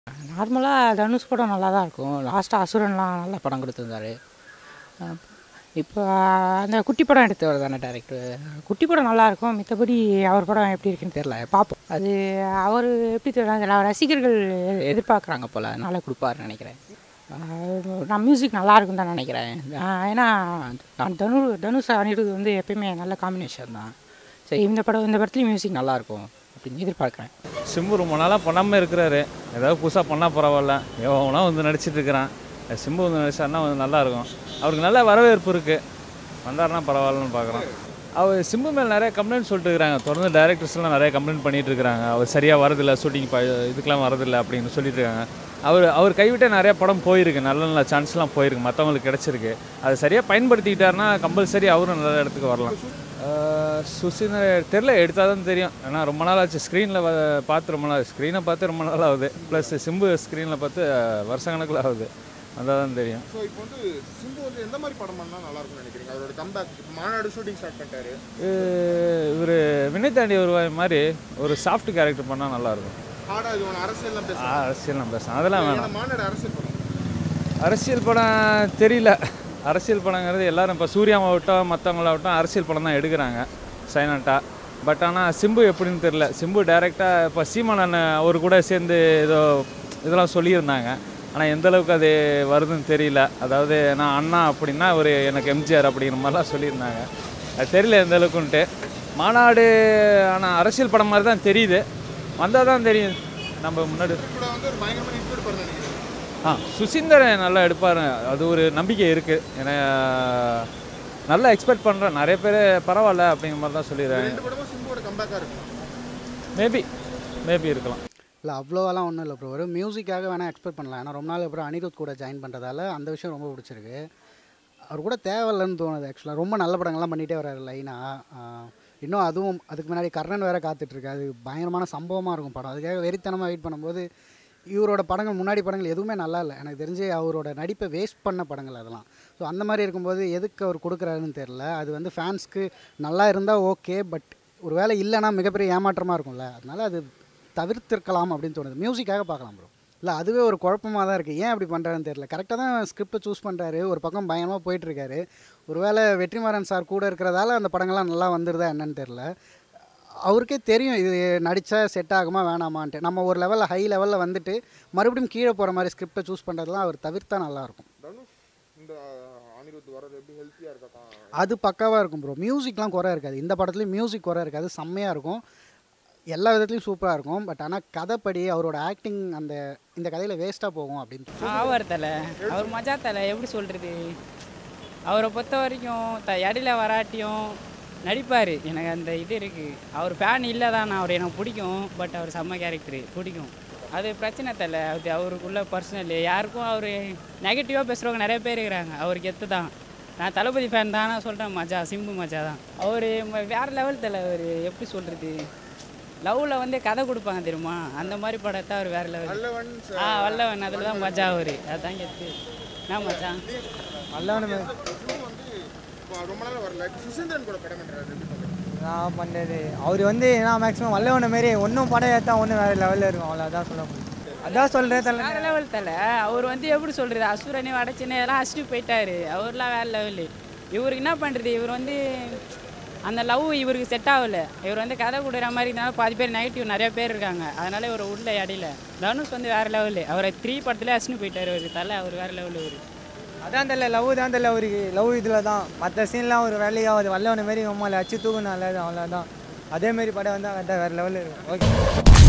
நார்மலாக தனுஷ் படம் நல்லா தான் இருக்கும் லாஸ்ட்டாக அசுரன்லாம் நல்ல படம் கொடுத்துருந்தாரு இப்போ அந்த குட்டி படம் எடுத்தவர் தானே டேரக்டர் குட்டி படம் நல்லா இருக்கும் மித்தபடி அவர் படம் எப்படி இருக்குன்னு தெரில பார்ப்போம் அது அவர் எப்படி தெரியல ரசிகர்கள் எதிர்பார்க்குறாங்க போல் அதனால் கொடுப்பாருன்னு நினைக்கிறேன் ஆஹ் நான் மியூசிக் நல்லா இருக்குன்னு தான் நினைக்கிறேன் ஆஹ் ஏன்னா நான் தனு தனுஷ் அனிருத் வந்து எப்பயுமே நல்ல காம்பினேஷன் தான் சரி இந்த படம் இந்த படத்துலையும் மியூசிக் நல்லா இருக்கும் அப்படின்னு எதிர்பார்க்குறேன் சிம்பு ரொம்ப நாளாக பண்ணாமல் இருக்கிறாரு ஏதாவது புதுசாக பண்ணால் பரவாயில்ல எவனா வந்து நடிச்சிட்டு இருக்கிறான் சிம்பு வந்து நடிச்சாருன்னா வந்து நல்லாயிருக்கும் அவருக்கு நல்ல வரவேற்பு இருக்குது வந்தாருன்னா பரவாயில்லன்னு பார்க்குறோம் அவர் சிம்பு மேல் நிறைய கம்ப்ளைண்ட் சொல்லிட்டு இருக்கிறாங்க தொடர்ந்து டேரக்டர்ஸ்லாம் நிறைய கம்ப்ளைண்ட் பண்ணிட்டு இருக்கிறாங்க அவர் சரியாக வரதில்லை ஷூட்டிங் ப இதுக்கெலாம் வரதில்லை அப்படின்னு சொல்லிட்டு இருக்காங்க அவர் அவர் கைவிட்டே நிறைய படம் போயிருக்கு நல்ல நல்ல சான்ஸ்லாம் போயிருக்கு மற்றவங்களுக்கு கிடச்சிருக்கு அதை சரியாக பயன்படுத்திக்கிட்டாருன்னா கம்பல்சரி அவரும் நல்ல இடத்துக்கு வரலாம் சுசினர் தெரில எடுத்தால் தான் தெரியும் ஏன்னா ரொம்ப நாள் ஆச்சு ஸ்க்ரீனில் பார்த்து ரொம்ப நாள் ஸ்க்ரீனை பார்த்து ரொம்ப நாள் ஆகுது ப்ளஸ் சிம்பு ஸ்க்ரீனில் பார்த்து வருஷக்கணக்கில் ஆகுது வந்தால் தான் தெரியும் ஸோ இப்போ வந்து சிம்பு வந்து எந்த மாதிரி படம் பண்ணால் நல்லா இருக்கும்னு நினைக்கிறீங்க அவரோட கம்பேக் மாநாடு ஷூட்டிங் ஸ்டார்ட் பண்ணிட்டாரு இவர் வினய் தாண்டி ஒரு மாதிரி ஒரு சாஃப்ட் கேரக்டர் பண்ணால் நல்லாயிருக்கும் ஹார்டாக இது ஒன்று அரசியல்லாம் பேசுகிறேன் அரசியல் நம்ம பேசலாம் அதெல்லாம் வேணாம் மாநாடு அரசியல் படம் அரசியல் படம் தெரியல அரசியல் படங்கிறது எல்லாரும் இப்போ சூர்யாவாகட்டும் மற்றவங்களாகட்டும் அரசியல் படம் தான் எடுக்கிறாங்க சைலண்ட்டாக பட் ஆனால் சிம்பு எப்படின்னு தெரில சிம்பு டைரெக்டாக இப்போ சீமான் அண்ணன் அவர் கூட சேர்ந்து ஏதோ இதெல்லாம் சொல்லியிருந்தாங்க ஆனால் எந்த அளவுக்கு அது வருதுன்னு தெரியல அதாவது நான் அண்ணா அப்படின்னா ஒரு எனக்கு எம்ஜிஆர் அப்படிங்கிற மாதிரிலாம் சொல்லியிருந்தாங்க அது தெரியல எந்த அளவுக்குன்ட்டு மாநாடு ஆனால் அரசியல் படம் மாதிரி தான் தெரியுது வந்தால் தான் தெரியும் நம்ம முன்னாடி கூட வந்து ஒரு பயங்கரமான இன்க்ளூட் பண்ண நினைக்கிறேன் ஆ சுசீந்தர் நல்லா எடுப்பார் அது ஒரு நம்பிக்கை இருக்குது ஏன்னா நல்லா எக்ஸ்பெக்ட் பண்ணுறேன் நிறைய பேர் பரவாயில்ல அப்படிங்கிற மாதிரி தான் சொல்லிடுறாங்க ரெண்டு படமும் சிம்புவோட கம்பேக்காக இருக்கும் மேபி மேபி இருக்கலாம் இல்லை அவ்வளோவெல்லாம் ஒன்றும் இல்லை ப்ரோ வெறும் மியூசிக்காக வேணால் எக்ஸ்பெக்ட் பண்ணலாம் ஏன்னா ரொம்ப நாள் அப்புறம் அனிருத் கூட ஜாயின் பண்ணுறதால அந்த விஷயம் ரொம்ப பிடிச்சிருக்கு அவர் கூட தேவையில்லைன்னு தோணுது ஆக்சுவலாக ரொம்ப நல்ல படங்கள்லாம் பண்ணிகிட்டே வர்றாரு லைனாக இன்னும் அதுவும் அதுக்கு முன்னாடி கர்ணன் வேறு காத்துட்ருக்கு அது பயங்கரமான சம்பவமாக இருக்கும் படம் அதுக்காக வெறித்தனமாக வெயிட் பண்ணும்போது இவரோட படங்கள் முன்னாடி படங்கள் எதுவுமே நல்லா இல்லை எனக்கு தெரிஞ்சு அவரோட நடிப்பை வேஸ்ட் பண்ண படங்கள் அதெல்லாம் ஸோ அந்த மாதிரி இருக்கும்போது எதுக்கு அவர் கொடுக்குறாருன்னு தெரில அது வந்து ஃபேன்ஸ்க்கு நல்லா இருந்தால் ஓகே பட் ஒரு வேளை இல்லைன்னா மிகப்பெரிய ஏமாற்றமாக இருக்கும்ல அதனால அது தவிர்த்திருக்கலாம் அப்படின்னு தோணுது மியூசிக்காக பார்க்கலாம் ப்ரோ இல்லை அதுவே ஒரு குழப்பமாக தான் இருக்குது ஏன் அப்படி பண்ணுறாருன்னு தெரியல கரெக்டாக தான் ஸ்கிரிப்டை சூஸ் பண்ணுறாரு ஒரு பக்கம் பயங்கரமாக போயிட்டுருக்காரு ஒருவேளை வெற்றிமாறன் சார் கூட இருக்கிறதால அந்த படங்கள்லாம் நல்லா வந்துருதா என்னன்னு தெரில அவருக்கே தெரியும் இது நடித்தா செட் ஆகுமா வேணாமான்ட்டு நம்ம ஒரு லெவலில் ஹை லெவலில் வந்துட்டு மறுபடியும் கீழே போகிற மாதிரி ஸ்கிரிப்டை சூஸ் பண்ணுறதுலாம் அவர் தவிர்த்தா நல்லாயிருக்கும் தனுஷ் இந்த அனிருத் வர்றது எப்படி ஹெல்த்தியாக இருக்கா அது பக்காவாக இருக்கும் ப்ரோ மியூசிக்லாம் குறை இருக்காது இந்த படத்துலையும் மியூசிக் குறை இருக்காது செம்மையாக இருக்கும் எல்லா விதத்துலையும் சூப்பராக இருக்கும் பட் ஆனால் கதைப்படி அவரோட ஆக்டிங் அந்த இந்த கதையில் வேஸ்ட்டாக போகும் அப்படின்னு தோணுது. ஆவார் தலை அவர் மஜா தலை எப்படி சொல்கிறது அவரை பொறுத்த வரைக்கும் த இடையில வராட்டியும் நடிப்பார் எனக்கு அந்த இது இருக்குது அவர் ஃபேன் இல்லை தான் அவர் எனக்கு பிடிக்கும் பட் அவர் செம்ம கேரக்டரு பிடிக்கும் அது பிரச்சனை தலை அது அவருக்குள்ள பர்சனல் யாருக்கும் அவர் நெகட்டிவாக பேசுகிறவங்க நிறைய பேர் இருக்கிறாங்க அவருக்கு எத்து தான் நான் தளபதி ஃபேன் தான் நான் சொல்கிறேன் மஜா சிம்பு மஜா தான் அவர் வேறு லெவல் தலை அவர் எப்படி சொல்கிறது லவ்வில் வந்து கதை கொடுப்பாங்க தெரியுமா அந்த மாதிரி படத்தை அவர் வேறு லெவல் நல்லவன் ஆ வல்லவன் அதில் தான் மஜா அவரு அதான் கெத்து நான் மச்சான் வல்லவன் சிம்பு வந்து இப்போ ரொம்ப நாள் வரல சுசீந்திரன் கூட படம் பண்ணுறாரு எப்படி பார்க்குறீங்க நான் பண்ணுறது அவர் வந்து நான் மேக்ஸிமம் வல்லவன மாரி ஒன்றும் படம் ஏற்றா ஒன்றும் வேறு லெவலில் இருக்கும் அவ்வளோ அதான் சொல்ல முடியும் அதான் சொல்கிறேன் தலை வேற லெவல் தலை அவர் வந்து எப்படி சொல்கிறது அசுரனே வடச்சனே இதெல்லாம் அடிச்சுட்டு போயிட்டாரு அவர்லாம் வேற லெவலு இவருக்கு என்ன பண்ணுறது இவர் வந்து அந்த லவ் இவருக்கு செட் ஆகல இவர் வந்து கதை கொடுக்குற மாதிரி இருந்தாலும் பாதி பேர் நெகட்டிவ் நிறைய பேர் இருக்காங்க அதனால இவர் உள்ள இடையில தனுஷ் வந்து வேற லெவலு அவரை த்ரீ படத்துல அடிச்சுட்டு போயிட்டாரு அவருக்கு தலை அவர் வேற லெவலு அவரு அதான் தெரியல லவ் தான் தெரியல அவருக்கு லவ் இதில் தான் மற்ற சீன்லாம் ஒரு வேலையாகுது வல்லவன மாரி அம்மாவில் அச்சு தூக்குனால அவ்வளோதான் அதேமாரி படம் வந்தால் வேறு லெவலில் இருக்கும் ஓகே